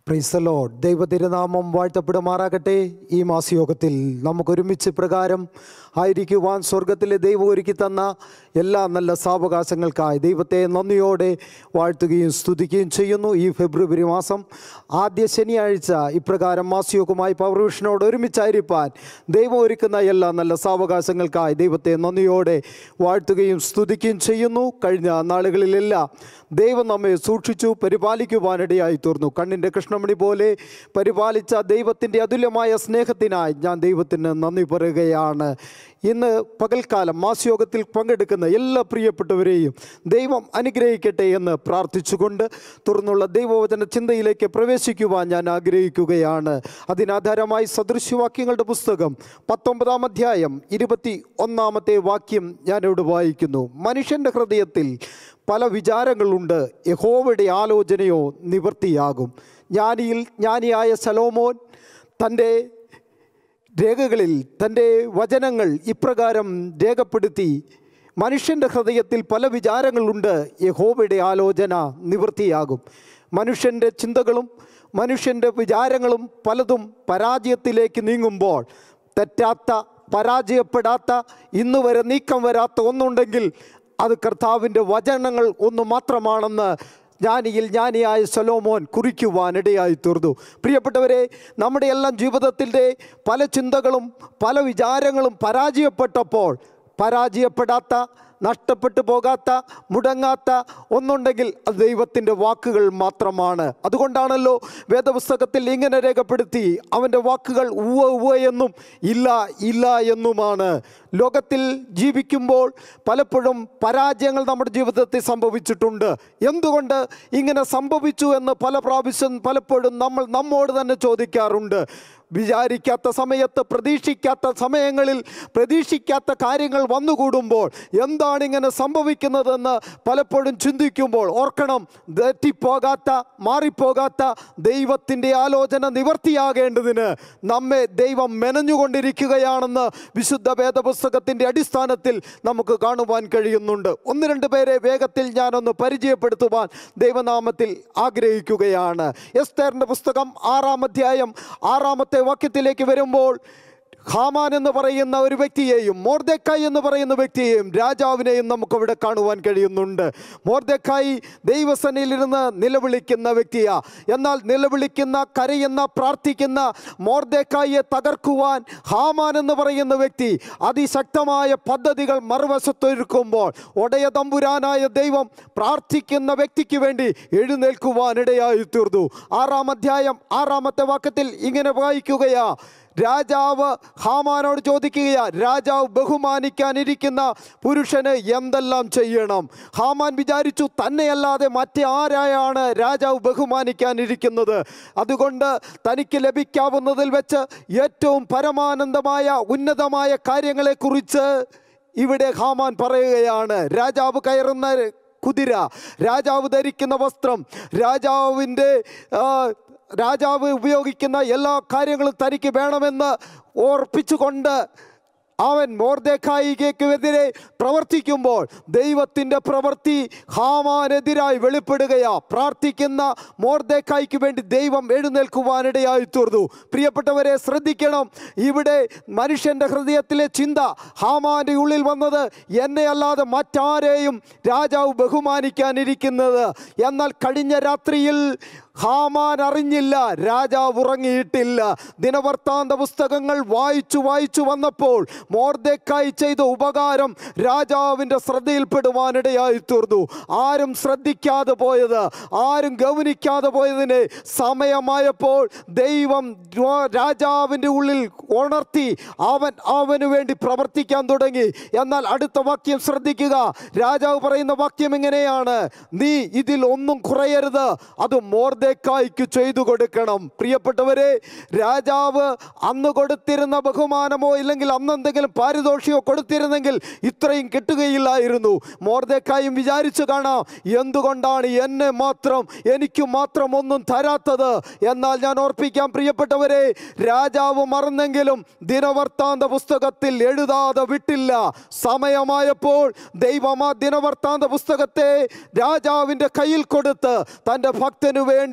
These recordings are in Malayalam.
പ്രീസലോ ദൈവതിരുനാമം വാഴ്ത്തപ്പെടുമാറാകട്ടെ ഈ മാസയോഗത്തിൽ നമുക്കൊരുമിച്ച് പ്രകാരം ആയിരിക്കുവാൻ സ്വർഗത്തിലെ ദൈവം ഒരുക്കി തന്ന എല്ലാ നല്ല സാവകാശങ്ങൾക്കായി ദൈവത്തെ നന്ദിയോടെ വാഴ്ത്തുകയും സ്തുതിക്കുകയും ചെയ്യുന്നു ഈ ഫെബ്രുവരി മാസം ആദ്യ ശനിയാഴ്ച ഇപ്രകാരം മാസയോഗവുമായി പൗർവിഷനോട് ഒരുമിച്ചായിരിക്കാൻ ദൈവം ഒരുക്കുന്ന എല്ലാ നല്ല സാവകാശങ്ങൾക്കായി ദൈവത്തെ നന്ദിയോടെ വാഴ്ത്തുകയും സ്തുതിക്കുകയും ചെയ്യുന്നു കഴിഞ്ഞ നാളുകളിലെല്ലാം ദൈവം നമ്മെ സൂക്ഷിച്ചു പരിപാലിക്കുവാനിടയായി തീർന്നു കണ്ണിൻ്റെ കൃഷ്ണമണി പോലെ പരിപാലിച്ച ദൈവത്തിൻ്റെ അതുല്യമായ സ്നേഹത്തിനായി ഞാൻ ദൈവത്തിന് നന്ദി പറയുകയാണ് ഇന്ന് പകൽക്കാലം മാസയോഗത്തിൽ പങ്കെടുക്കുന്ന എല്ലാ പ്രിയപ്പെട്ടവരെയും ദൈവം അനുഗ്രഹിക്കട്ടെ എന്ന് പ്രാർത്ഥിച്ചുകൊണ്ട് തുറന്നുള്ള ദൈവവചന ചിന്തയിലേക്ക് പ്രവേശിക്കുവാൻ ഞാൻ ആഗ്രഹിക്കുകയാണ് അതിനാധാരമായി സദൃശ്യവാക്യങ്ങളുടെ പുസ്തകം പത്തൊമ്പതാം അധ്യായം ഇരുപത്തി ഒന്നാമത്തെ വാക്യം ഞാനിവിടെ വായിക്കുന്നു മനുഷ്യൻ്റെ ഹൃദയത്തിൽ പല വിചാരങ്ങളുണ്ട് യഹോവയുടെ ആലോചനയോ നിവൃത്തിയാകും ജ്ഞാനിയിൽ ജ്ഞാനിയായ സലോമോൻ തൻ്റെ രേഖകളിൽ തൻ്റെ വചനങ്ങൾ ഇപ്രകാരം രേഖപ്പെടുത്തി മനുഷ്യൻ്റെ ഹൃദയത്തിൽ പല വിചാരങ്ങളുണ്ട് യഹോവയുടെ ആലോചന നിവൃത്തിയാകും മനുഷ്യൻ്റെ ചിന്തകളും മനുഷ്യൻ്റെ വിചാരങ്ങളും പലതും പരാജയത്തിലേക്ക് നീങ്ങുമ്പോൾ തെറ്റാത്ത പരാജയപ്പെടാത്ത ഇന്ന് വരെ നീക്കം വരാത്ത ഒന്നുണ്ടെങ്കിൽ അത് കർത്താവിൻ്റെ വചനങ്ങൾ ഒന്ന് മാത്രമാണെന്ന് ജ്ഞാനിയിൽ ജ്ഞാനിയായ സലോമോൻ കുറിക്കുവാനിടയായി തീർന്നു പ്രിയപ്പെട്ടവരെ നമ്മുടെ എല്ലാം ജീവിതത്തിൻ്റെ പല ചിന്തകളും പല വിചാരങ്ങളും പരാജയപ്പെട്ടപ്പോൾ പരാജയപ്പെടാത്ത നഷ്ടപ്പെട്ടു പോകാത്ത മുടങ്ങാത്ത ഒന്നുണ്ടെങ്കിൽ അത് ദൈവത്തിൻ്റെ വാക്കുകൾ മാത്രമാണ് അതുകൊണ്ടാണല്ലോ വേദപുസ്തകത്തിൽ ഇങ്ങനെ രേഖപ്പെടുത്തി അവൻ്റെ വാക്കുകൾ ഉവ്വ ഉവ്വ എന്നും ഇല്ല ഇല്ല എന്നുമാണ് ലോകത്തിൽ ജീവിക്കുമ്പോൾ പലപ്പോഴും പരാജയങ്ങൾ നമ്മുടെ ജീവിതത്തിൽ സംഭവിച്ചിട്ടുണ്ട് എന്തുകൊണ്ട് ഇങ്ങനെ സംഭവിച്ചു എന്ന് പല പ്രാവശ്യം പലപ്പോഴും നമ്മൾ നമ്മോട് തന്നെ ചോദിക്കാറുണ്ട് വിചാരിക്കാത്ത സമയത്ത് പ്രതീക്ഷിക്കാത്ത സമയങ്ങളിൽ പ്രതീക്ഷിക്കാത്ത കാര്യങ്ങൾ വന്നുകൂടുമ്പോൾ എന്താണ് ഇങ്ങനെ സംഭവിക്കുന്നതെന്ന് പലപ്പോഴും ചിന്തിക്കുമ്പോൾ ഓർക്കണം തെറ്റിപ്പോകാത്ത മാറിപ്പോകാത്ത ദൈവത്തിൻ്റെ ആലോചന നിവർത്തിയാകേണ്ടതിന് നമ്മെ ദൈവം മെനഞ്ഞുകൊണ്ടിരിക്കുകയാണെന്ന് വിശുദ്ധ വേദപുസ്തകത്തിൻ്റെ അടിസ്ഥാനത്തിൽ നമുക്ക് കാണുവാൻ കഴിയുന്നുണ്ട് ഒന്ന് രണ്ട് പേരെ വേഗത്തിൽ ഞാനൊന്ന് പരിചയപ്പെടുത്തുവാൻ ദൈവനാമത്തിൽ ആഗ്രഹിക്കുകയാണ് എസ്തേറിൻ്റെ പുസ്തകം ആറാം അധ്യായം ആറാമത്തെ വാക്യത്തിലേക്ക് വരുമ്പോൾ ഹാമാൻ എന്ന് പറയുന്ന ഒരു വ്യക്തിയെയും മോർദക്കായി എന്ന് പറയുന്ന വ്യക്തിയെയും രാജാവിനെയും നമുക്കവിടെ കാണുവാൻ കഴിയുന്നുണ്ട് മോർദക്കായി ദൈവസനയിലിരുന്ന് നിലവിളിക്കുന്ന വ്യക്തിയാ എന്നാൽ നിലവിളിക്കുന്ന കരയുന്ന പ്രാർത്ഥിക്കുന്ന മോർദക്കായിയെ തകർക്കുവാൻ ഹാമാൻ എന്ന് പറയുന്ന വ്യക്തി അതിശക്തമായ പദ്ധതികൾ മറുവശത്തൊരുക്കുമ്പോൾ ഒടയ തമ്പുരാനായ ദൈവം പ്രാർത്ഥിക്കുന്ന വ്യക്തിക്ക് വേണ്ടി എഴുന്നേൽക്കുവാനിടയായി തീർന്നു ആറാം അധ്യായം ആറാമത്തെ വാക്യത്തിൽ ഇങ്ങനെ വായിക്കുകയാ രാജാവ് ഹാമാനോട് ചോദിക്കുകയാ രാജാവ് ബഹുമാനിക്കാനിരിക്കുന്ന പുരുഷന് എന്തെല്ലാം ചെയ്യണം ഹാമാൻ വിചാരിച്ചു തന്നെയല്ലാതെ മറ്റേ ആരായാണ് രാജാവ് ബഹുമാനിക്കാനിരിക്കുന്നത് അതുകൊണ്ട് തനിക്ക് ലഭിക്കാവുന്നതിൽ വെച്ച് ഏറ്റവും പരമാനന്ദമായ ഉന്നതമായ കാര്യങ്ങളെക്കുറിച്ച് ഇവിടെ ഹാമാൻ പറയുകയാണ് രാജാവ് കയറുന്ന കുതിര രാജാവ് ധരിക്കുന്ന വസ്ത്രം രാജാവിൻ്റെ ആ, രാജാവ് ഉപയോഗിക്കുന്ന എല്ലാ കാര്യങ്ങളും തനിക്ക് വേണമെന്ന് ഓർപ്പിച്ചുകൊണ്ട് അവൻ മോർദേഖായിക്കെതിരെ പ്രവർത്തിക്കുമ്പോൾ ദൈവത്തിൻ്റെ പ്രവൃത്തി ഹാമാനെതിരായി വെളിപ്പെടുകയാ പ്രാർത്ഥിക്കുന്ന മോർദേഖായിക്ക് വേണ്ടി ദൈവം എഴുന്നേൽക്കുവാനിടയായി തീർന്നു പ്രിയപ്പെട്ടവരെ ശ്രദ്ധിക്കണം ഇവിടെ മനുഷ്യൻ്റെ ഹൃദയത്തിലെ ചിന്ത ഹാമാൻ്റെ ഉള്ളിൽ വന്നത് എന്നെ അല്ലാതെ മറ്റാരെയും രാജാവ് ബഹുമാനിക്കാനിരിക്കുന്നത് എന്നാൽ കഴിഞ്ഞ രാത്രിയിൽ ഹാമാൻ അറിഞ്ഞില്ല രാജാവ് ഉറങ്ങിയിട്ടില്ല ദിനവൃത്താന്ത പുസ്തകങ്ങൾ വായിച്ചു വായിച്ചു വന്നപ്പോൾ മോർദക്കായി ചെയ്ത ഉപകാരം രാജാവിൻ്റെ ശ്രദ്ധയിൽപ്പെടുവാനിടയായി തീർന്നു ആരും ശ്രദ്ധിക്കാതെ പോയത് ആരും ഗൗനിക്കാതെ പോയതിന് സമയമായപ്പോൾ ദൈവം രാജാവിൻ്റെ ഉള്ളിൽ ഉണർത്തി അവൻ അവന് വേണ്ടി പ്രവർത്തിക്കാൻ തുടങ്ങി എന്നാൽ അടുത്ത വാക്യം ശ്രദ്ധിക്കുക രാജാവ് പറയുന്ന വാക്യം എങ്ങനെയാണ് നീ ഇതിൽ ഒന്നും കുറയരുത് അത് മോർദേക്കായ്ക്ക് ചെയ്തു കൊടുക്കണം പ്രിയപ്പെട്ടവരെ രാജാവ് അന്ന് കൊടുത്തിരുന്ന ബഹുമാനമോ ഇല്ലെങ്കിൽ അന്ന് എന്തെങ്കിലും പാരിതോഷികമോ കൊടുത്തിരുന്നെങ്കിൽ ഇത്രയും കിട്ടുകയില്ലായിരുന്നു മോർദേക്കായും വിചാരിച്ചു കാണാം എന്തുകൊണ്ടാണ് എന്നെ മാത്രം എനിക്ക് മാത്രം ഒന്നും തരാത്തത് എന്നാൽ ഞാൻ ഓർപ്പിക്കാം പ്രിയപ്പെട്ടവരെ രാജാവ് മറന്നെങ്കിലും ദിനവൃത്താന്ത പുസ്തകത്തിൽ എഴുതാതെ വിട്ടില്ല സമയമായപ്പോൾ ദൈവം ആ ദിനവൃത്താന്ത പുസ്തകത്തെ രാജാവിൻ്റെ കയ്യിൽ കൊടുത്ത് തൻ്റെ ഭക്തനു വേണ്ടി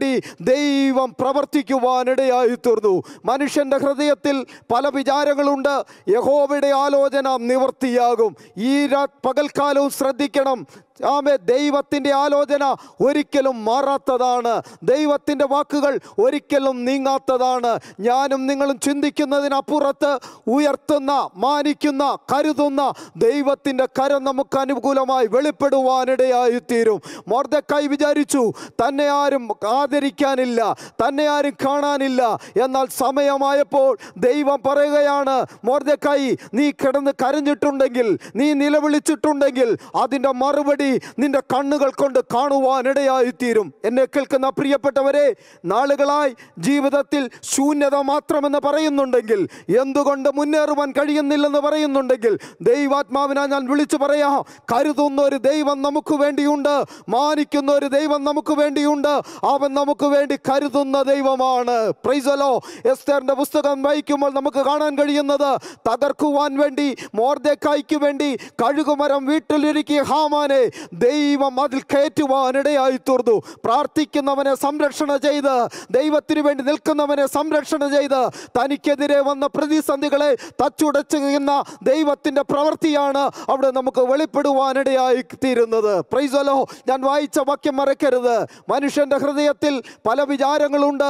വേണ്ടി ദൈവം പ്രവർത്തിക്കുവാനിടയായി തീർന്നു മനുഷ്യൻ്റെ ഹൃദയത്തിൽ പല വിചാരങ്ങളുണ്ട് യഹോവയുടെ ആലോചന നിവർത്തിയാകും ഈ രാ പകൽക്കാലവും ശ്രദ്ധിക്കണം ആമേ ദൈവത്തിൻ്റെ ആലോചന ഒരിക്കലും മാറാത്തതാണ് ദൈവത്തിൻ്റെ വാക്കുകൾ ഒരിക്കലും നീങ്ങാത്തതാണ് ഞാനും നിങ്ങളും ചിന്തിക്കുന്നതിനപ്പുറത്ത് ഉയർത്തുന്ന മാനിക്കുന്ന കരുതുന്ന ദൈവത്തിൻ്റെ കരം നമുക്ക് അനുകൂലമായി വെളിപ്പെടുവാനിടയായി തീരും മോർദക്കായി വിചാരിച്ചു തന്നെ ആരും ആദരിക്കാനില്ല തന്നെ ആരും കാണാനില്ല എന്നാൽ സമയമായപ്പോൾ ദൈവം പറയുകയാണ് മോർദക്കായി നീ കിടന്ന് കരഞ്ഞിട്ടുണ്ടെങ്കിൽ നീ നിലവിളിച്ചിട്ടുണ്ടെങ്കിൽ അതിൻ്റെ മറുപടി നിന്റെ കണ്ണുകൾ കൊണ്ട് കാണുവാനിടയായി തീരും എന്നെ കേൾക്കുന്ന പ്രിയപ്പെട്ടവരെ നാളുകളായി ജീവിതത്തിൽ ശൂന്യത മാത്രമെന്ന് പറയുന്നുണ്ടെങ്കിൽ എന്തുകൊണ്ട് മുന്നേറുവാൻ കഴിയുന്നില്ലെന്ന് പറയുന്നുണ്ടെങ്കിൽ ദൈവാത്മാവിനാ ഞാൻ വിളിച്ചു പറയാം കരുതുന്ന ഒരു ദൈവം നമുക്ക് വേണ്ടിയുണ്ട് മാനിക്കുന്ന ഒരു ദൈവം നമുക്ക് വേണ്ടിയുണ്ട് അവൻ നമുക്ക് വേണ്ടി കരുതുന്ന ദൈവമാണ് പ്രൈസലോ എസ്തേറിന്റെ പുസ്തകം വായിക്കുമ്പോൾ നമുക്ക് കാണാൻ കഴിയുന്നത് തകർക്കുവാൻ വേണ്ടി മോർദേക്കായ്ക്ക് വേണ്ടി കഴുകുമരം വീട്ടിലിരിക്കിയ ഹാമാനെ ദൈവം അതിൽ കയറ്റുവാനിടയായി തീർന്നു പ്രാർത്ഥിക്കുന്നവനെ സംരക്ഷണ ചെയ്ത് ദൈവത്തിന് വേണ്ടി നിൽക്കുന്നവനെ സംരക്ഷണ ചെയ്ത് തനിക്കെതിരെ വന്ന പ്രതിസന്ധികളെ തച്ചുടച്ച് ചെയ്യുന്ന ദൈവത്തിൻ്റെ പ്രവൃത്തിയാണ് അവിടെ നമുക്ക് വെളിപ്പെടുവാനിടയായി തീരുന്നത് പ്രൈസലോ ഞാൻ വായിച്ച വാക്യം മറക്കരുത് മനുഷ്യന്റെ ഹൃദയത്തിൽ പല വിചാരങ്ങളുണ്ട്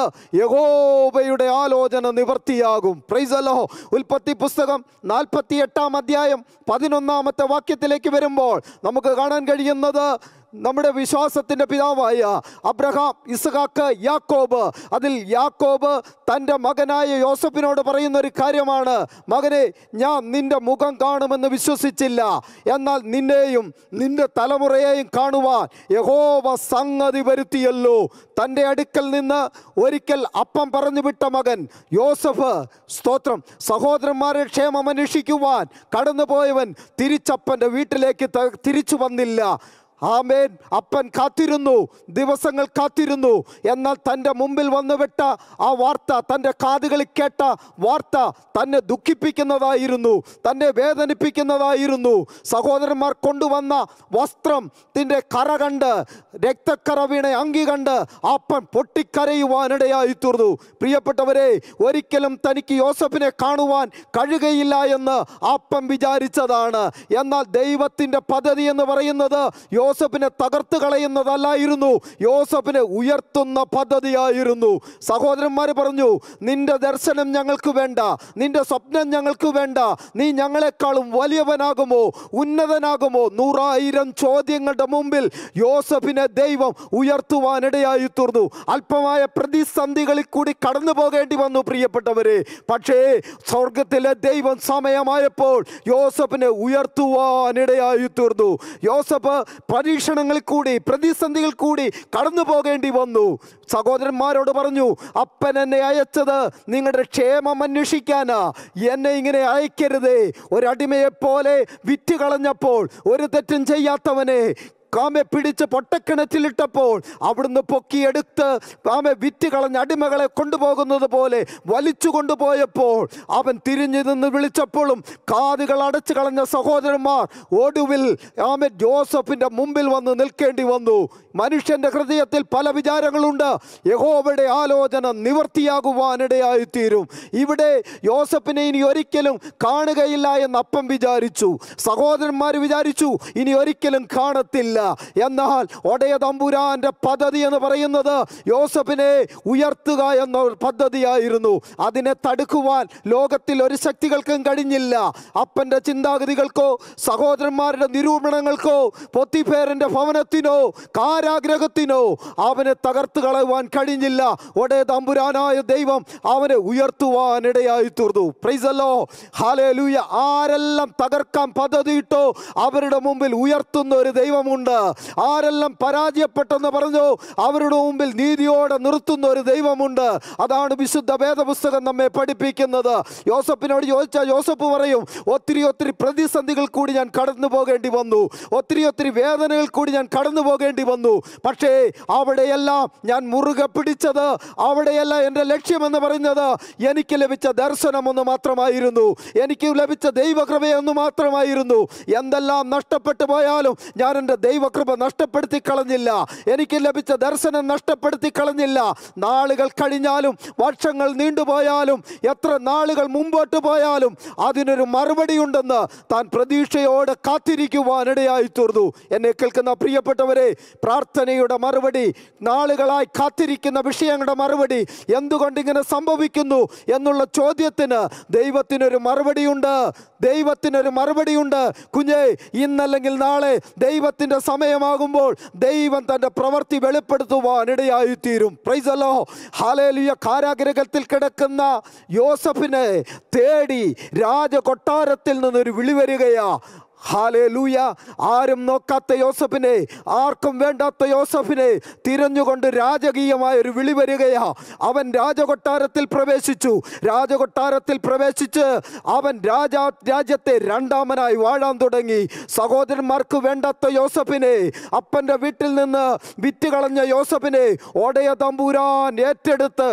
യഹോബയുടെ ആലോചന നിവർത്തിയാകും പ്രൈസലോ ഉൽപ്പത്തി പുസ്തകം നാൽപ്പത്തി എട്ടാം അധ്യായം പതിനൊന്നാമത്തെ വാക്യത്തിലേക്ക് വരുമ്പോൾ നമുക്ക് കാണാൻ കഴിയുന്നത് നമ്മുടെ വിശ്വാസത്തിൻ്റെ പിതാവായ അബ്രഹാം ഇസ്ഹാക്ക് യാക്കോബ് അതിൽ യാക്കോബ് തൻ്റെ മകനായ യോസഫിനോട് പറയുന്ന ഒരു കാര്യമാണ് മകനെ ഞാൻ നിന്റെ മുഖം കാണുമെന്ന് വിശ്വസിച്ചില്ല എന്നാൽ നിന്നെയും നിന്റെ തലമുറയെയും കാണുവാൻ യഹോവ സംഗതി വരുത്തിയല്ലോ തൻ്റെ അടുക്കൽ നിന്ന് ഒരിക്കൽ അപ്പം പറഞ്ഞു വിട്ട മകൻ യോസഫ് സ്തോത്രം സഹോദരന്മാരെ ക്ഷേമം അന്വേഷിക്കുവാൻ കടന്നുപോയവൻ തിരിച്ചപ്പൻ്റെ വീട്ടിലേക്ക് ത- തിരിച്ചു വന്നില്ല ആമേൻ അപ്പൻ കാത്തിരുന്നു ദിവസങ്ങൾ കാത്തിരുന്നു എന്നാൽ തൻ്റെ മുമ്പിൽ വന്നു വിട്ട ആ വാർത്ത തൻ്റെ കാതുകളിൽ കേട്ട വാർത്ത തന്നെ ദുഃഖിപ്പിക്കുന്നതായിരുന്നു തന്നെ വേദനിപ്പിക്കുന്നതായിരുന്നു സഹോദരന്മാർ കൊണ്ടുവന്ന വസ്ത്രം തിൻ്റെ കറ കണ്ട് രക്തക്കറ വീണ അങ്കി കണ്ട് അപ്പൻ പൊട്ടിക്കരയുവാനിടയായി തീർന്നു പ്രിയപ്പെട്ടവരെ ഒരിക്കലും തനിക്ക് യോസഫിനെ കാണുവാൻ കഴിയുകയില്ല എന്ന് അപ്പൻ വിചാരിച്ചതാണ് എന്നാൽ ദൈവത്തിൻ്റെ പദ്ധതി എന്ന് പറയുന്നത് യോസഫിനെ തകർത്ത് കളയുന്നതല്ലായിരുന്നു യോസഫിനെ ഉയർത്തുന്ന പദ്ധതിയായിരുന്നു സഹോദരന്മാർ പറഞ്ഞു നിന്റെ ദർശനം ഞങ്ങൾക്ക് വേണ്ട നിന്റെ സ്വപ്നം ഞങ്ങൾക്ക് വേണ്ട നീ ഞങ്ങളെക്കാളും വലിയവനാകുമോ ഉന്നതനാകുമോ നൂറായിരം ചോദ്യങ്ങളുടെ മുമ്പിൽ യോസഫിനെ ദൈവം ഉയർത്തുവാനിടയായി തീർന്നു അല്പമായ പ്രതിസന്ധികളിൽ കൂടി കടന്നു പോകേണ്ടി വന്നു പ്രിയപ്പെട്ടവരെ പക്ഷേ സ്വർഗത്തിലെ ദൈവം സമയമായപ്പോൾ യോസഫിനെ ഉയർത്തുവാനിടയായി തീർന്നു യോസഫ് പരീക്ഷണങ്ങളിൽ കൂടി പ്രതിസന്ധികൾ കൂടി കടന്നു പോകേണ്ടി വന്നു സഹോദരന്മാരോട് പറഞ്ഞു അപ്പൻ എന്നെ അയച്ചത് നിങ്ങളുടെ ക്ഷേമം അന്വേഷിക്കാനാ എന്നെ ഇങ്ങനെ അയക്കരുതേ ഒരടിമയെ പോലെ വിറ്റ് കളഞ്ഞപ്പോൾ ഒരു തെറ്റും ചെയ്യാത്തവനെ കാമെ പിടിച്ച് പൊട്ടക്കിണറ്റിലിട്ടപ്പോൾ അവിടുന്ന് പൊക്കിയെടുത്ത് കാമെ വിറ്റ് കളഞ്ഞ അടിമകളെ കൊണ്ടുപോകുന്നത് പോലെ വലിച്ചു കൊണ്ടുപോയപ്പോൾ അവൻ തിരിഞ്ഞു നിന്ന് വിളിച്ചപ്പോഴും കാതുകൾ അടച്ചു കളഞ്ഞ സഹോദരന്മാർ ഒടുവിൽ ആമെ ജോസഫിന്റെ മുമ്പിൽ വന്ന് നിൽക്കേണ്ടി വന്നു മനുഷ്യന്റെ ഹൃദയത്തിൽ പല വിചാരങ്ങളുണ്ട് യഹോവയുടെ ആലോചന നിവർത്തിയാകുവാനിടയായി തീരും ഇവിടെ യോസഫിനെ ഇനി ഒരിക്കലും കാണുകയില്ല എന്ന് അപ്പം വിചാരിച്ചു സഹോദരന്മാർ വിചാരിച്ചു ഇനി ഒരിക്കലും കാണത്തില്ല എന്നാൽ ഒടയ തമ്പുരാന്റെ പദ്ധതി എന്ന് പറയുന്നത് യോസഫിനെ ഉയർത്തുക എന്ന ഒരു പദ്ധതിയായിരുന്നു അതിനെ തടുക്കുവാൻ ലോകത്തിൽ ഒരു ശക്തികൾക്കും കഴിഞ്ഞില്ല അപ്പന്റെ ചിന്താഗതികൾക്കോ സഹോദരന്മാരുടെ നിരൂപണങ്ങൾക്കോ പൊത്തിഫേറിന്റെ ഭവനത്തിനോ കാരാഗ്രഹത്തിനോ അവനെ തകർത്ത് കളയുവാൻ കഴിഞ്ഞില്ല ഒടേ തമ്പുരാനായ ദൈവം അവനെ ഉയർത്തുവാനിടയായി തീർന്നു പ്രൈസല്ലോ ഹാലേലൂയ ആരെല്ലാം തകർക്കാൻ പദ്ധതിയിട്ടോ അവരുടെ മുമ്പിൽ ഉയർത്തുന്ന ഒരു ദൈവമുണ്ട് ആരെല്ലാം പരാജയപ്പെട്ടെന്ന് പറഞ്ഞു അവരുടെ മുമ്പിൽ നീതിയോടെ നിർത്തുന്ന ഒരു ദൈവമുണ്ട് അതാണ് വിശുദ്ധ വേദപുസ്തകം നമ്മെ പഠിപ്പിക്കുന്നത് യോസഫിനോട് ചോദിച്ചാൽ യോസഫ് പറയും ഒത്തിരി ഒത്തിരി പ്രതിസന്ധികൾ കൂടി ഞാൻ കടന്നു പോകേണ്ടി വന്നു ഒത്തിരി ഒത്തിരി വേദനകൾ കൂടി ഞാൻ കടന്നു പോകേണ്ടി വന്നു പക്ഷേ അവിടെയെല്ലാം ഞാൻ മുറുകെ പിടിച്ചത് അവിടെയെല്ലാം എൻ്റെ ലക്ഷ്യമെന്ന് പറയുന്നത് എനിക്ക് ലഭിച്ച ദർശനം ഒന്ന് മാത്രമായിരുന്നു എനിക്ക് ലഭിച്ച ദൈവകൃപയൊന്ന് മാത്രമായിരുന്നു എന്തെല്ലാം നഷ്ടപ്പെട്ടു പോയാലും ഞാൻ എൻ്റെ ദൈവ ദൈവകൃപ നഷ്ടപ്പെടുത്തി കളഞ്ഞില്ല എനിക്ക് ലഭിച്ച ദർശനം നഷ്ടപ്പെടുത്തി കളഞ്ഞില്ല നാളുകൾ കഴിഞ്ഞാലും വർഷങ്ങൾ നീണ്ടുപോയാലും എത്ര നാളുകൾ മുമ്പോട്ട് പോയാലും അതിനൊരു മറുപടി ഉണ്ടെന്ന് താൻ പ്രതീക്ഷയോടെ കാത്തിരിക്കുവാനിടയായി തീർന്നു എന്നെ കേൾക്കുന്ന പ്രിയപ്പെട്ടവരെ പ്രാർത്ഥനയുടെ മറുപടി നാളുകളായി കാത്തിരിക്കുന്ന വിഷയങ്ങളുടെ മറുപടി എന്തുകൊണ്ട് ഇങ്ങനെ സംഭവിക്കുന്നു എന്നുള്ള ചോദ്യത്തിന് ദൈവത്തിനൊരു മറുപടിയുണ്ട് ദൈവത്തിനൊരു മറുപടിയുണ്ട് കുഞ്ഞെ ഇന്നല്ലെങ്കിൽ നാളെ ദൈവത്തിൻ്റെ സമയമാകുമ്പോൾ ദൈവം തൻ്റെ പ്രവൃത്തി വെളിപ്പെടുത്തുവാൻ ഇടയായി തീരും പ്രൈസലോ ഹാലേലിയ കാരാഗ്രഹത്തിൽ കിടക്കുന്ന യോസഫിനെ തേടി രാജകൊട്ടാരത്തിൽ നിന്നൊരു വിളി വരികയാ ഹാലേലൂയ ആരും നോക്കാത്ത യോസഫിനെ ആർക്കും വേണ്ടാത്ത യോസഫിനെ തിരഞ്ഞുകൊണ്ട് രാജകീയമായ ഒരു വിളി വരികയാ അവൻ രാജകൊട്ടാരത്തിൽ പ്രവേശിച്ചു രാജകൊട്ടാരത്തിൽ പ്രവേശിച്ച് അവൻ രാജാ രാജ്യത്തെ രണ്ടാമനായി വാഴാൻ തുടങ്ങി സഹോദരന്മാർക്ക് വേണ്ടാത്ത യോസഫിനെ അപ്പൻ്റെ വീട്ടിൽ നിന്ന് വിറ്റ് കളഞ്ഞ യോസഫിനെ ഓടയ തമ്പൂരാൻ ഏറ്റെടുത്ത്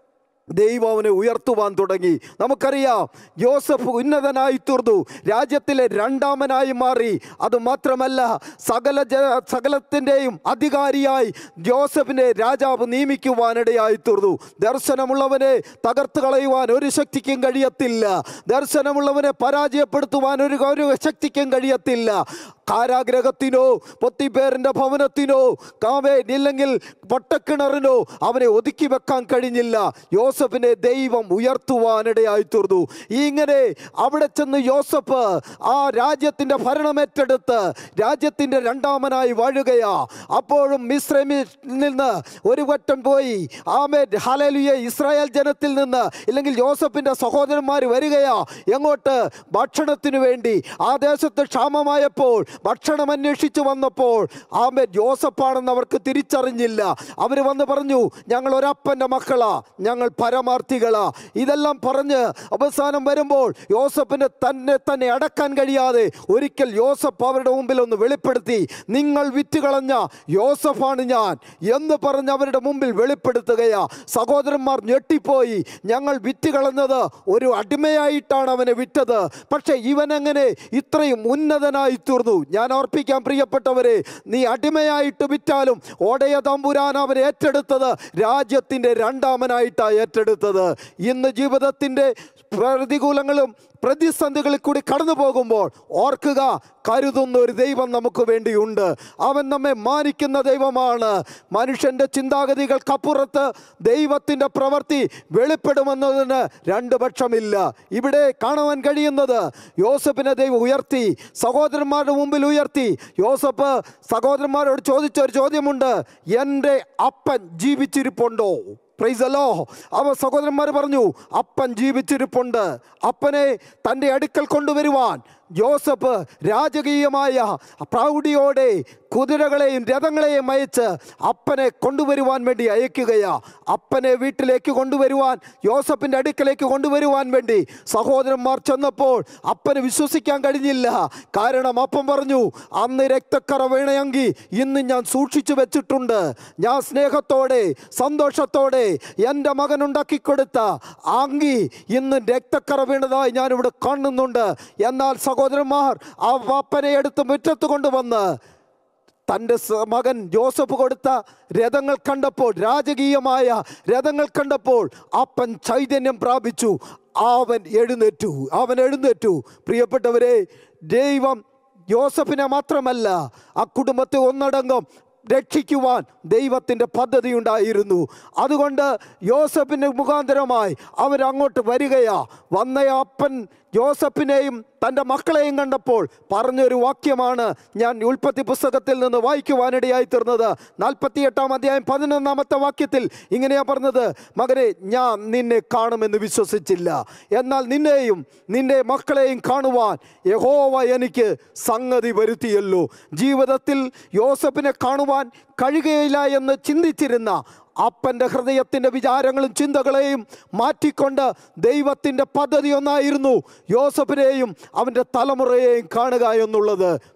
ദൈവം അവനെ ഉയർത്തുവാൻ തുടങ്ങി നമുക്കറിയാം യോസഫ് ഉന്നതനായി തീർന്നു രാജ്യത്തിലെ രണ്ടാമനായി മാറി അതുമാത്രമല്ല സകല ജ സകലത്തിൻ്റെയും അധികാരിയായി ജോസഫിനെ രാജാവ് നിയമിക്കുവാനിടയായി തീർന്നു ദർശനമുള്ളവനെ തകർത്ത് കളയുവാൻ ഒരു ശക്തിക്കും കഴിയത്തില്ല ദർശനമുള്ളവനെ പരാജയപ്പെടുത്തുവാൻ ഒരു ഒരു ശക്തിക്കും കഴിയത്തില്ല കാരാഗ്രഹത്തിനോ പൊത്തിപ്പേറിൻ്റെ ഭവനത്തിനോ കാവേ ഇല്ലെങ്കിൽ പൊട്ടക്കിണറിനോ അവനെ ഒതുക്കി വെക്കാൻ കഴിഞ്ഞില്ല യോസഫിനെ ദൈവം ഉയർത്തുവാനിടയായി തീർന്നു ഇങ്ങനെ അവിടെ ചെന്ന് യോസഫ് ആ രാജ്യത്തിൻ്റെ ഭരണമേറ്റെടുത്ത് രാജ്യത്തിൻ്റെ രണ്ടാമനായി വാഴുകയാ അപ്പോഴും മിശ്രമിൽ നിന്ന് ഒരു വട്ടം പോയി ആമേ ഹലലുയ ഇസ്രായേൽ ജനത്തിൽ നിന്ന് ഇല്ലെങ്കിൽ യോസഫിൻ്റെ സഹോദരന്മാർ വരികയാ എങ്ങോട്ട് ഭക്ഷണത്തിനു വേണ്ടി ആ ദേശത്ത് ക്ഷാമമായപ്പോൾ ഭക്ഷണം അന്വേഷിച്ചു വന്നപ്പോൾ ആമേ ജോസഫാണെന്ന് അവർക്ക് തിരിച്ചറിഞ്ഞില്ല അവർ വന്ന് പറഞ്ഞു ഞങ്ങൾ ഒരപ്പൻ്റെ മക്കളാ ഞങ്ങൾ പരമാർത്ഥികളാ ഇതെല്ലാം പറഞ്ഞ് അവസാനം വരുമ്പോൾ യോസഫിന് തന്നെ തന്നെ അടക്കാൻ കഴിയാതെ ഒരിക്കൽ യോസഫ് അവരുടെ മുമ്പിൽ ഒന്ന് വെളിപ്പെടുത്തി നിങ്ങൾ വിറ്റുകളഞ്ഞ യോസഫാണ് ഞാൻ എന്ന് പറഞ്ഞ് അവരുടെ മുമ്പിൽ വെളിപ്പെടുത്തുകയാ സഹോദരന്മാർ ഞെട്ടിപ്പോയി ഞങ്ങൾ വിറ്റുകളഞ്ഞത് ഒരു അടിമയായിട്ടാണ് അവനെ വിറ്റത് പക്ഷേ ഇവനെങ്ങനെ ഇത്രയും ഉന്നതനായി തീർന്നു ഞാൻ ഓർപ്പിക്കാൻ പ്രിയപ്പെട്ടവരെ നീ അടിമയായിട്ട് വിറ്റാലും ഓടയ തമ്പുരാൻ അവൻ ഏറ്റെടുത്തത് രാജ്യത്തിൻ്റെ രണ്ടാമനായിട്ടാണ് ഏറ്റെടുത്തത് ഇന്ന് ജീവിതത്തിൻ്റെ പ്രതികൂലങ്ങളും പ്രതിസന്ധികളിൽ കൂടി കടന്നു പോകുമ്പോൾ ഓർക്കുക കരുതുന്ന ഒരു ദൈവം നമുക്ക് വേണ്ടിയുണ്ട് അവൻ നമ്മെ മാനിക്കുന്ന ദൈവമാണ് മനുഷ്യൻ്റെ ചിന്താഗതികൾക്കപ്പുറത്ത് ദൈവത്തിൻ്റെ പ്രവൃത്തി വെളിപ്പെടുമെന്നതിന് രണ്ട് പക്ഷമില്ല ഇവിടെ കാണുവാൻ കഴിയുന്നത് യോസഫിനെ ദൈവം ഉയർത്തി സഹോദരന്മാരുടെ മുമ്പിൽ ഉയർത്തി യോസഫ് സഹോദരന്മാരോട് ചോദിച്ച ഒരു ചോദ്യമുണ്ട് എൻ്റെ അപ്പൻ ജീവിച്ചിരിപ്പുണ്ടോ പ്രൈസലോ അവ സഹോദരന്മാർ പറഞ്ഞു അപ്പൻ ജീവിച്ചിരിപ്പുണ്ട് അപ്പനെ തൻ്റെ അടുക്കൽ കൊണ്ടുവരുവാൻ ജോസഫ് രാജകീയമായ പ്രൗഢിയോടെ കുതിരകളെയും രഥങ്ങളെയും അയച്ച് അപ്പനെ കൊണ്ടുവരുവാൻ വേണ്ടി അയക്കുകയാ അപ്പനെ വീട്ടിലേക്ക് കൊണ്ടുവരുവാൻ യോസഫിൻ്റെ അടുക്കലേക്ക് കൊണ്ടുവരുവാൻ വേണ്ടി സഹോദരന്മാർ ചെന്നപ്പോൾ അപ്പന് വിശ്വസിക്കാൻ കഴിഞ്ഞില്ല കാരണം അപ്പം പറഞ്ഞു അന്ന് രക്തക്കറ വീണയെങ്കിൽ ഇന്ന് ഞാൻ സൂക്ഷിച്ചു വെച്ചിട്ടുണ്ട് ഞാൻ സ്നേഹത്തോടെ സന്തോഷത്തോടെ എൻ്റെ മകൻ ഉണ്ടാക്കി കൊടുത്ത അങ്കി ഇന്ന് രക്തക്കറ വീണതായി ഞാനിവിടെ കാണുന്നുണ്ട് എന്നാൽ സഹോദരന്മാർ ആ വാപ്പനെ എടുത്ത് മുറ്റത്ത് കൊണ്ടുവന്ന് തൻ്റെ സ- മകൻ ജോസഫ് കൊടുത്ത രഥങ്ങൾ കണ്ടപ്പോൾ രാജകീയമായ രഥങ്ങൾ കണ്ടപ്പോൾ അപ്പൻ ചൈതന്യം പ്രാപിച്ചു അവൻ എഴുന്നേറ്റു അവൻ എഴുന്നേറ്റു പ്രിയപ്പെട്ടവരെ ദൈവം യോസഫിനെ മാത്രമല്ല ആ കുടുംബത്തെ ഒന്നടങ്കം രക്ഷിക്കുവാൻ ദൈവത്തിൻ്റെ പദ്ധതി ഉണ്ടായിരുന്നു അതുകൊണ്ട് യോസഫിൻ്റെ മുഖാന്തരമായി അവരങ്ങോട്ട് വരികയാ വന്ന അപ്പൻ യോസഫിനെയും തൻ്റെ മക്കളെയും കണ്ടപ്പോൾ പറഞ്ഞൊരു വാക്യമാണ് ഞാൻ ഉൽപ്പത്തി പുസ്തകത്തിൽ നിന്ന് വായിക്കുവാനിടയായി തീർന്നത് നാൽപ്പത്തിയെട്ടാം അധ്യായം പതിനൊന്നാമത്തെ വാക്യത്തിൽ ഇങ്ങനെയാ പറഞ്ഞത് മകനെ ഞാൻ നിന്നെ കാണുമെന്ന് വിശ്വസിച്ചില്ല എന്നാൽ നിന്നെയും നിന്റെ മക്കളെയും കാണുവാൻ യഹോവ എനിക്ക് സംഗതി വരുത്തിയല്ലോ ജീവിതത്തിൽ യോസഫിനെ കാണുവാൻ കഴിയുകയില്ല എന്ന് ചിന്തിച്ചിരുന്ന അപ്പൻ്റെ ഹൃദയത്തിൻ്റെ വിചാരങ്ങളും ചിന്തകളെയും മാറ്റിക്കൊണ്ട് ദൈവത്തിൻ്റെ പദ്ധതി ഒന്നായിരുന്നു യോസഫിനെയും അവൻ്റെ തലമുറയെയും കാണുക എന്നുള്ളത്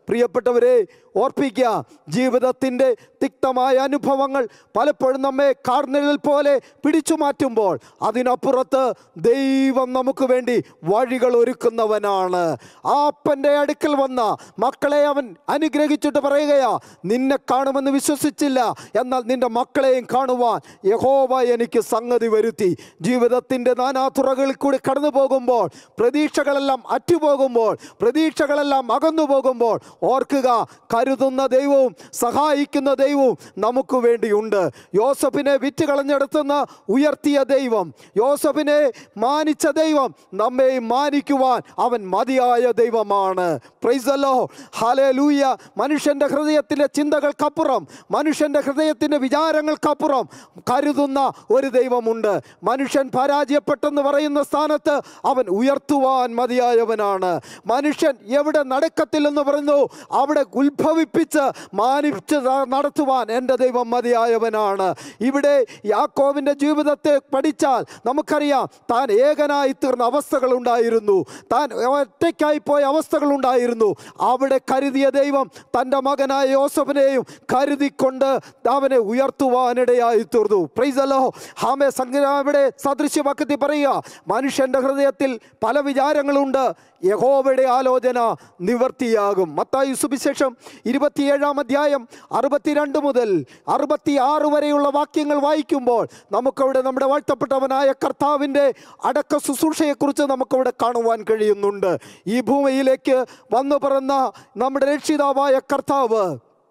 പ്രിയപ്പെട്ടവരെ ഓർപ്പിക്കുക ജീവിതത്തിൻ്റെ തിക്തമായ അനുഭവങ്ങൾ പലപ്പോഴും നമ്മെ കാർനിഴൽ പോലെ പിടിച്ചു മാറ്റുമ്പോൾ അതിനപ്പുറത്ത് ദൈവം നമുക്ക് വേണ്ടി വഴികൾ ഒരുക്കുന്നവനാണ് ആ അപ്പൻ്റെ അടുക്കൽ വന്ന മക്കളെ അവൻ അനുഗ്രഹിച്ചിട്ട് പറയുകയാ നിന്നെ കാണുമെന്ന് വിശ്വസിച്ചില്ല എന്നാൽ നിന്റെ മക്കളെയും കാണുവാൻ യഹോവ എനിക്ക് സംഗതി വരുത്തി ജീവിതത്തിൻ്റെ നാനാതുറകളിൽ കൂടി കടന്നു പോകുമ്പോൾ പ്രതീക്ഷകളെല്ലാം അറ്റുപോകുമ്പോൾ പ്രതീക്ഷകളെല്ലാം അകന്നു പോകുമ്പോൾ ഓർക്കുക കരുതുന്ന ദൈവവും സഹായിക്കുന്ന ദൈവവും നമുക്ക് വേണ്ടിയുണ്ട് യോസഫിനെ വിറ്റ് കളഞ്ഞെടുത്തുനിന്ന് ഉയർത്തിയ ദൈവം യോസഫിനെ മാനിച്ച ദൈവം നമ്മെ മാനിക്കുവാൻ അവൻ മതിയായ ദൈവമാണ് പ്രൈസല്ലോ ഹാലേ ലൂയ മനുഷ്യൻ്റെ ഹൃദയത്തിൻ്റെ ചിന്തകൾക്കപ്പുറം മനുഷ്യൻ്റെ ഹൃദയത്തിൻ്റെ വിചാരങ്ങൾക്കപ്പുറം കരുതുന്ന ഒരു ദൈവമുണ്ട് മനുഷ്യൻ പരാജയപ്പെട്ടെന്ന് പറയുന്ന സ്ഥാനത്ത് അവൻ ഉയർത്തുവാൻ മതിയായവനാണ് മനുഷ്യൻ എവിടെ നടക്കത്തില്ലെന്ന് പറയുന്നു അവിടെ ഉത്ഭവിപ്പിച്ച് മാനിച്ച് ന- നടത്തുവാൻ എൻ്റെ ദൈവം മതിയായവനാണ് ഇവിടെ യാക്കോവിൻ്റെ ജീവിതത്തെ പഠിച്ചാൽ നമുക്കറിയാം താൻ ഏകനായി തീർന്ന അവസ്ഥകളുണ്ടായിരുന്നു താൻ ഒറ്റയ്ക്കായി പോയ അവസ്ഥകളുണ്ടായിരുന്നു അവിടെ കരുതിയ ദൈവം തൻ്റെ മകനായ യോസഫിനെയും കരുതിക്കൊണ്ട് അവനെ ഉയർത്തുവാനിടയായി തീർന്നു പ്രൈസലോ ഹാമെ സംഗ്രഹയുടെ സദൃശ്യവാക്യത്തിൽ പറയുക മനുഷ്യൻ്റെ ഹൃദയത്തിൽ പല വിചാരങ്ങളുണ്ട് യഹോവയുടെ ആലോചന നിവർത്തിയാകും മത്തായി സുവിശേഷം ഇരുപത്തിയേഴാം അധ്യായം അറുപത്തിരണ്ട് മുതൽ അറുപത്തി ആറ് വരെയുള്ള വാക്യങ്ങൾ വായിക്കുമ്പോൾ നമുക്കവിടെ നമ്മുടെ വാഴ്ത്തപ്പെട്ടവനായ കർത്താവിൻ്റെ അടക്ക ശുശ്രൂഷയെക്കുറിച്ച് നമുക്കവിടെ കാണുവാൻ കഴിയുന്നുണ്ട് ഈ ഭൂമിയിലേക്ക് വന്നു പിറന്ന നമ്മുടെ രക്ഷിതാവായ കർത്താവ്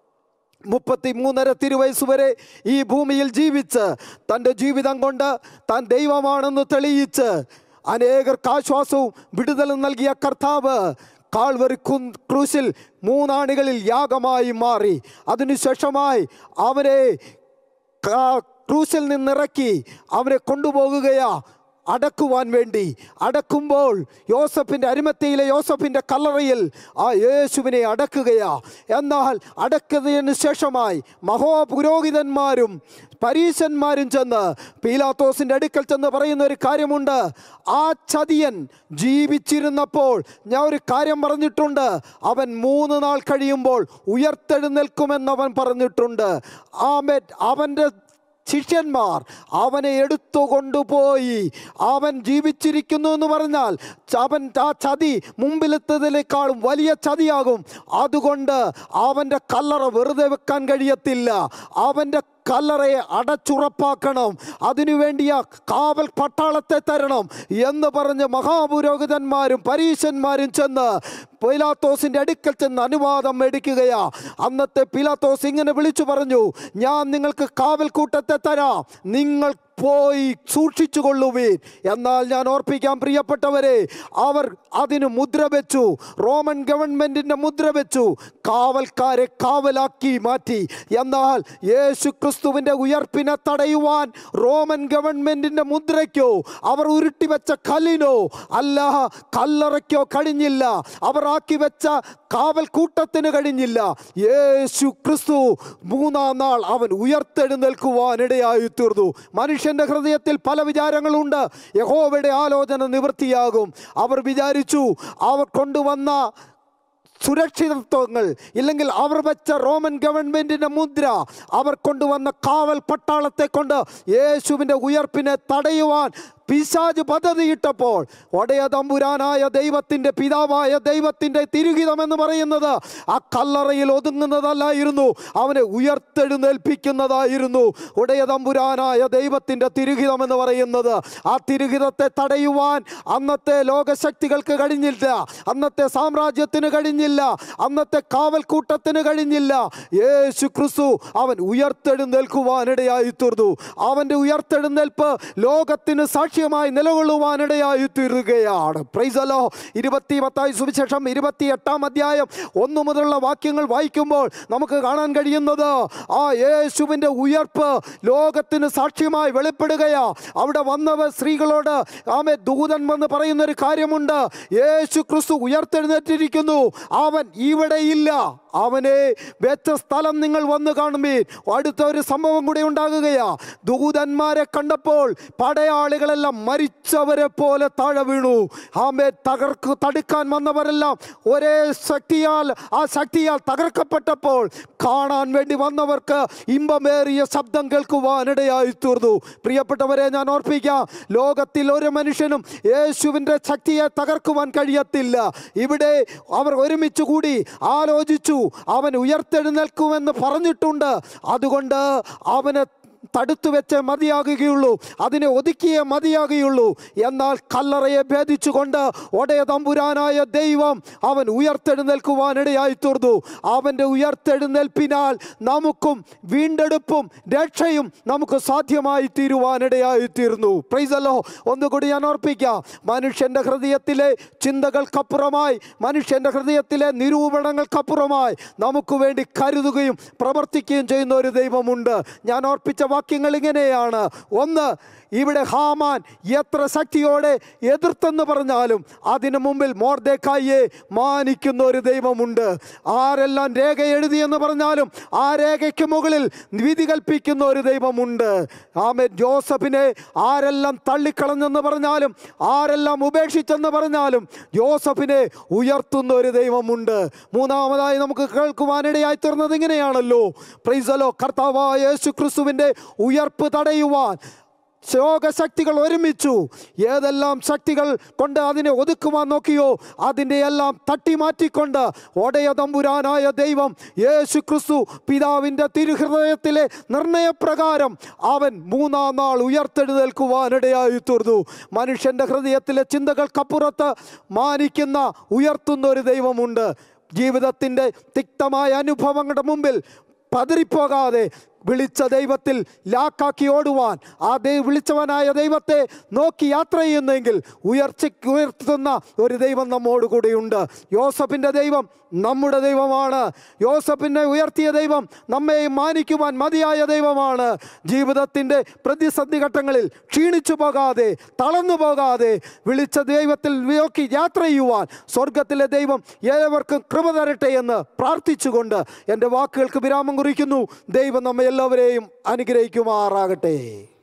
മുപ്പത്തി മൂന്നര തിരുവയസ്സ് വരെ ഈ ഭൂമിയിൽ ജീവിച്ച് തൻ്റെ ജീവിതം കൊണ്ട് താൻ ദൈവമാണെന്ന് തെളിയിച്ച് അനേകർക്ക് ആശ്വാസവും വിടുതലും നൽകിയ കർത്താവ് കാൾവറി കു ക്രൂശിൽ മൂന്നാണികളിൽ യാഗമായി മാറി അതിനുശേഷമായി അവനെ കാ- ക്രൂശിൽ നിന്നിറക്കി അവനെ കൊണ്ടുപോകുകയാ അടക്കുവാൻ വേണ്ടി അടക്കുമ്പോൾ യോസഫിൻ്റെ അരിമത്തയിലെ യോസഫിൻ്റെ കല്ലറയിൽ ആ യേശുവിനെ അടക്കുകയാ എന്നാൽ അടക്കുന്നതിന് ശേഷമായി മഹോപുരോഹിതന്മാരും പരീശന്മാരും ചെന്ന് പീലാത്തോസിൻ്റെ അടുക്കൽ ചെന്ന് പറയുന്ന ഒരു കാര്യമുണ്ട് ആ ചതിയൻ ജീവിച്ചിരുന്നപ്പോൾ ഞാൻ ഒരു കാര്യം പറഞ്ഞിട്ടുണ്ട് അവൻ മൂന്ന് നാൾ കഴിയുമ്പോൾ ഉയർത്തെഴുന്നേൽക്കുമെന്നവൻ പറഞ്ഞിട്ടുണ്ട് ആമേൻ അവൻ്റെ ശിഷ്യന്മാർ അവനെ എടുത്തു കൊണ്ടുപോയി അവൻ ജീവിച്ചിരിക്കുന്നു എന്ന് പറഞ്ഞാൽ ച- അവൻ ആ ചതി മുമ്പിലെത്തതിനേക്കാളും വലിയ ചതിയാകും അതുകൊണ്ട് അവൻ്റെ കല്ലറ വെറുതെ വെക്കാൻ കഴിയത്തില്ല അവൻ്റെ കല്ലറയെ അടച്ചുറപ്പാക്കണം അതിനുവേണ്ടിയ കാവൽ പട്ടാളത്തെ തരണം എന്ന് പറഞ്ഞ് മഹാപുരോഹിതന്മാരും പരീശന്മാരും ചെന്ന് പിലാത്തോസിൻ്റെ അടുക്കൽ ചെന്ന് അനുവാദം മേടിക്കുകയാ അന്നത്തെ പിലാത്തോസ് ഇങ്ങനെ വിളിച്ചു പറഞ്ഞു ഞാൻ നിങ്ങൾക്ക് കാവൽ കൂട്ടത്തെ തരാം നിങ്ങൾ പോയി സൂക്ഷിച്ചു കൊള്ളുവീൻ എന്നാൽ ഞാൻ ഓർപ്പിക്കാൻ പ്രിയപ്പെട്ടവരെ അവർ അതിന് മുദ്ര വെച്ചു റോമൻ ഗവൺമെന്റിന്റെ മുദ്ര വെച്ചു കാവൽക്കാരെ കാവലാക്കി മാറ്റി എന്നാൽ യേശു ക്രിസ്തുവിന്റെ ഉയർപ്പിനെ തടയുവാൻ റോമൻ ഗവൺമെന്റിന്റെ മുദ്രയ്ക്കോ അവർ ഉരുട്ടി വെച്ച കല്ലിനോ അല്ല കല്ലറയ്ക്കോ കഴിഞ്ഞില്ല അവർ ആക്കി വെച്ച കാവൽ കൂട്ടത്തിന് കഴിഞ്ഞില്ല യേശു ക്രിസ്തു മൂന്നാം നാൾ അവൻ ഉയർത്തെഴുന്നേൽക്കുവാൻ ഇടയായി തീർന്നു മനുഷ്യന്റെ ഹൃദയത്തിൽ പല വിചാരങ്ങളുണ്ട് യഹോവയുടെ ആലോചന നിവൃത്തിയാകും അവർ വിചാരിച്ചു അവർ കൊണ്ടുവന്ന സുരക്ഷിതത്വങ്ങൾ ഇല്ലെങ്കിൽ അവർ വെച്ച റോമൻ ഗവൺമെന്റിന്റെ മുദ്ര അവർ കൊണ്ടുവന്ന കാവൽ പട്ടാളത്തെ കൊണ്ട് യേശുവിൻ്റെ ഉയർപ്പിനെ തടയുവാൻ പിശാജ് പദ്ധതിയിട്ടപ്പോൾ ഒടയ തമ്പുരാനായ ദൈവത്തിൻ്റെ പിതാവായ ദൈവത്തിൻ്റെ തിരുഹിതമെന്ന് പറയുന്നത് ആ കല്ലറയിൽ ഒതുങ്ങുന്നതല്ലായിരുന്നു അവനെ ഉയർത്തെഴുന്നേൽപ്പിക്കുന്നതായിരുന്നു ഒടയ തമ്പുരാനായ ദൈവത്തിൻ്റെ തിരുഹിതമെന്ന് പറയുന്നത് ആ തിരുഹിതത്തെ തടയുവാൻ അന്നത്തെ ലോകശക്തികൾക്ക് കഴിഞ്ഞില്ല അന്നത്തെ സാമ്രാജ്യത്തിന് കഴിഞ്ഞില്ല അന്നത്തെ കാവൽക്കൂട്ടത്തിന് കഴിഞ്ഞില്ല യേശു ക്രിസ്തു അവൻ ഉയർത്തെഴുന്നേൽക്കുവാനിടയായി തീർന്നു അവൻ്റെ ഉയർത്തെഴുന്നേൽപ്പ് ലോകത്തിന് സാക്ഷ്യമായി നിലകൊള്ളുവാനിടയായി തീരുകയാണ് പ്രൈസലോ ഇരുപത്തി പത്തായി സുവിശേഷം ഇരുപത്തി എട്ടാം അധ്യായം ഒന്നു മുതലുള്ള വാക്യങ്ങൾ വായിക്കുമ്പോൾ നമുക്ക് കാണാൻ കഴിയുന്നത് ആ യേശുവിൻ്റെ ഉയർപ്പ് ലോകത്തിന് സാക്ഷ്യമായി വെളിപ്പെടുകയാ അവിടെ വന്നവർ സ്ത്രീകളോട് ആമെ ദൂതൻ വന്ന് പറയുന്ന ഒരു കാര്യമുണ്ട് യേശു ക്രിസ്തു ഉയർത്തെഴുന്നേറ്റിരിക്കുന്നു അവൻ ഇവിടെയില്ല അവനെ വെച്ച സ്ഥലം നിങ്ങൾ വന്നു കാണുമീൻ അടുത്ത ഒരു സംഭവം കൂടി ഉണ്ടാകുകയാ ദൂതന്മാരെ കണ്ടപ്പോൾ പടയാളികളെല്ലാം മരിച്ചവരെ പോലെ താഴെ വീണു ആമേ തകർക്ക് തടുക്കാൻ വന്നവരെല്ലാം ഒരേ ശക്തിയാൽ ആ ശക്തിയാൽ തകർക്കപ്പെട്ടപ്പോൾ കാണാൻ വേണ്ടി വന്നവർക്ക് ഇമ്പമേറിയ ശബ്ദം കേൾക്കുവാനിടയായി തീർന്നു പ്രിയപ്പെട്ടവരെ ഞാൻ ഓർപ്പിക്കാം ലോകത്തിൽ ഒരു മനുഷ്യനും യേശുവിൻ്റെ ശക്തിയെ തകർക്കുവാൻ കഴിയത്തില്ല ഇവിടെ അവർ ഒരുമിച്ച് കൂടി ആലോചിച്ചു അവൻ ഉയർത്തെഴുന്നേൽക്കുമെന്ന് പറഞ്ഞിട്ടുണ്ട് അതുകൊണ്ട് അവനെ തടുത്തു വെച്ചേ മതിയാകുകയുള്ളൂ അതിനെ ഒതുക്കിയേ മതിയാകുകയുള്ളൂ എന്നാൽ കല്ലറയെ ഭേദിച്ചുകൊണ്ട് ഒടയ തമ്പുരാനായ ദൈവം അവൻ ഉയർത്തെഴുന്നേൽക്കുവാനിടയായി തീർന്നു അവൻ്റെ ഉയർത്തെഴുന്നേൽപ്പിനാൽ നമുക്കും വീണ്ടെടുപ്പും രക്ഷയും നമുക്ക് സാധ്യമായി തീരുവാനിടയായി തീർന്നു പ്രൈസല്ലോ ഒന്നുകൂടി ഞാൻ ഓർപ്പിക്കാം മനുഷ്യൻ്റെ ഹൃദയത്തിലെ ചിന്തകൾക്കപ്പുറമായി മനുഷ്യൻ്റെ ഹൃദയത്തിലെ നിരൂപണങ്ങൾക്കപ്പുറമായി നമുക്ക് വേണ്ടി കരുതുകയും പ്രവർത്തിക്കുകയും ചെയ്യുന്ന ഒരു ദൈവമുണ്ട് ഞാൻ ഓർപ്പിച്ച വാക്യങ്ങൾ ഇങ്ങനെയാണ് ഒന്ന് ഇവിടെ ഹാമാൻ എത്ര ശക്തിയോടെ എതിർത്തെന്ന് പറഞ്ഞാലും അതിനു മുമ്പിൽ മോർദേക്കായെ മാനിക്കുന്ന ഒരു ദൈവമുണ്ട് ആരെല്ലാം രേഖ എഴുതിയെന്ന് പറഞ്ഞാലും ആ രേഖയ്ക്ക് മുകളിൽ വിധി കൽപ്പിക്കുന്ന ഒരു ദൈവമുണ്ട് ആമേ ജോസഫിനെ ആരെല്ലാം തള്ളിക്കളഞ്ഞെന്ന് പറഞ്ഞാലും ആരെല്ലാം ഉപേക്ഷിച്ചെന്ന് പറഞ്ഞാലും ജോസഫിനെ ഉയർത്തുന്ന ഒരു ദൈവമുണ്ട് മൂന്നാമതായി നമുക്ക് കേൾക്കുവാനിടയായി തീർന്നത് ഇങ്ങനെയാണല്ലോ പ്രൈസലോ കർത്താവായ യേശു ക്രിസ്തുവിൻ്റെ ഉയർപ്പ് തടയുവാൻ ശോകശക്തികൾ ഒരുമിച്ചു ഏതെല്ലാം ശക്തികൾ കൊണ്ട് അതിനെ ഒതുക്കുവാൻ നോക്കിയോ അതിൻ്റെ എല്ലാം തട്ടിമാറ്റിക്കൊണ്ട് ഒടയ തമ്പുരാനായ ദൈവം യേശു ക്രിസ്തു പിതാവിൻ്റെ തിരുഹൃദയത്തിലെ നിർണയപ്രകാരം അവൻ മൂന്നാം നാൾ ഉയർത്തെഴുന്നേൽക്കുവാനിടയായി തീർന്നു മനുഷ്യൻ്റെ ഹൃദയത്തിലെ ചിന്തകൾക്കപ്പുറത്ത് മാനിക്കുന്ന ഉയർത്തുന്ന ഒരു ദൈവമുണ്ട് ജീവിതത്തിൻ്റെ തിക്തമായ അനുഭവങ്ങളുടെ മുമ്പിൽ പതറിപ്പോകാതെ വിളിച്ച ദൈവത്തിൽ ലാക്കാക്കി ഓടുവാൻ ആ ദൈവ വിളിച്ചവനായ ദൈവത്തെ നോക്കി യാത്ര ചെയ്യുന്നെങ്കിൽ ഉയർച്ചയ്ക്ക് ഉയർത്തുന്ന ഒരു ദൈവം നമ്മോടുകൂടിയുണ്ട് യോസഫിൻ്റെ ദൈവം നമ്മുടെ ദൈവമാണ് യോസഫിനെ ഉയർത്തിയ ദൈവം നമ്മെ മാനിക്കുവാൻ മതിയായ ദൈവമാണ് ജീവിതത്തിൻ്റെ പ്രതിസന്ധി ഘട്ടങ്ങളിൽ ക്ഷീണിച്ചു പോകാതെ തളർന്നു പോകാതെ വിളിച്ച ദൈവത്തിൽ നോക്കി യാത്ര ചെയ്യുവാൻ സ്വർഗത്തിലെ ദൈവം ഏവർക്കും കൃപ തരട്ടെ എന്ന് പ്രാർത്ഥിച്ചുകൊണ്ട് എൻ്റെ വാക്കുകൾക്ക് വിരാമം കുറിക്കുന്നു ദൈവം നമ്മെ എല്ലാവരെയും അനുഗ്രഹിക്കുമാറാകട്ടെ